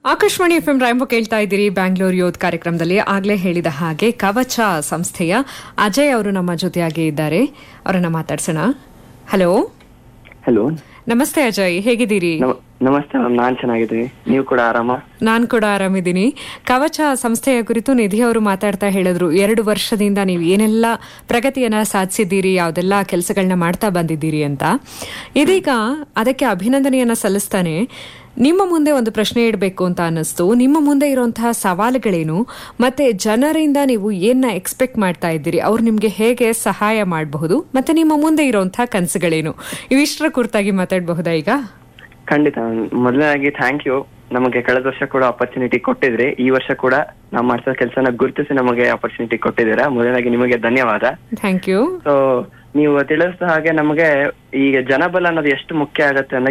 Akashvani F M ರಾಯಂಬ ಕೇಳ್ತಾ ಇದ್ದೀರಿ ಬ್ಯಾಂಗ್ಳೂರ್ ಯೋಧ್ ಕಾರ್ಯಕ್ರಮದಲ್ಲಿ ಆಗ್ಲೇ ಹೇಳಿದ ಹಾಗೆ ಕವಚ ಸಂಸ್ಥೆಯ ಅಜಯ್ ಅವರು ನಮ್ಮ ಜೊತೆಯಾಗಿ ಇದ್ದಾರೆ ಅವರನ್ನ ಮಾತಾಡ್ಸೋಣ ಹಲೋ ಹಲೋ ನಮಸ್ತೆ ಅಜಯ್ ಹೇಗಿದ್ದೀರಿ ನಮ- ನಮಸ್ತೆ ಮ್ಯಾಮ್ ನಾನ್ ಚೆನ್ನಾಗಿದ್ದೀನಿ ನೀವು ಕೂಡ ಆರಾಮ ನಾನ್ ಕೂಡ ಆರಾಮಿದ್ದೀನಿ ಕವಚ ಸಂಸ್ಥೆಯ ಕುರಿತು ನಿಧಿ ಅವರು ಮಾತಾಡ್ತಾ ಹೇಳಿದ್ರು ಎರಡು ವರ್ಷದಿಂದ ನೀವು ಏನೆಲ್ಲ ಪ್ರಗತಿಯನ್ನ ಸಾಧಿಸಿದ್ದೀರಿ ಯಾವ್ದೆಲ್ಲ ಕೆಲಸಗಳನ್ನ ಮಾಡ್ತಾ ಬಂದಿದ್ದೀರಿ ಅಂತ ಇದೀಗ ಅದಕ್ಕೆ ಅಭಿನಂದನೆಯನ್ನ ಸಲ್ಲಿಸ್ತಾನೆ ನಿಮ್ಮ ಮುಂದೆ ಒಂದು ಪ್ರಶ್ನೆ ಇಡಬೇಕು ಅಂತ ಅನ್ನಿಸ್ತು ನಿಮ್ಮ ಮುಂದೆ ಇರುವಂತಹ ಸವಾಲುಗಳೇನು ಮತ್ತೆ ಜನರಿಂದ ನೀವು ಏನ ಎಕ್ಸ್ಪೆಕ್ಟ್ ಮಾಡ್ತಾ ಇದ್ದೀರಿ ಅವ್ರು ನಿಮ್ಗೆ ಹೇಗೆ ಸಹಾಯ ಮಾಡಬಹುದು ಮತ್ತೆ ನಿಮ್ಮ ಮುಂದೆ ಇರುವಂತಹ ಕನಸುಗಳೇನು ಇವಿಷ್ಟರ ಕುರಿತಾಗಿ ಮಾತಾಡಬಹುದಾ ಈಗ ಖಂಡಿತ ಮೊದಲನೇದಾಗಿ ಥ್ಯಾಂಕ್ ಯು ನಮಗೆ ಕಳೆದ ವರ್ಷ ಕೂಡ ಅಪರ್ಚುನಿಟಿ ಕೊಟ್ಟಿದ್ರಿ ಈ ವರ್ಷ ಕೂಡ ನಾವು ಮಾಡ್ಸೋ ಕೆಲಸನ ಗುರುತಿಸಿ ನಮಗೆ ಅಪರ್ಚುನಿಟಿ ಕೊಟ್ಟಿದ್ದೀರಾ ಮೊದಲನೇದಾಗಿ ನಿಮಗೆ ಧನ್ಯವಾದ ಥ್ಯಾಂಕ್ ಯು ಸೊ ನೀವು ತಿಳಿಸಿದ ಹಾಗೆ ನಮಗೆ ಈಗ ಜನಬಲ ಅನ್ನೋದು ಎಷ್ಟು ಮುಖ್ಯ ಆಗತ್ತೆ ಅಂದ್ರೆ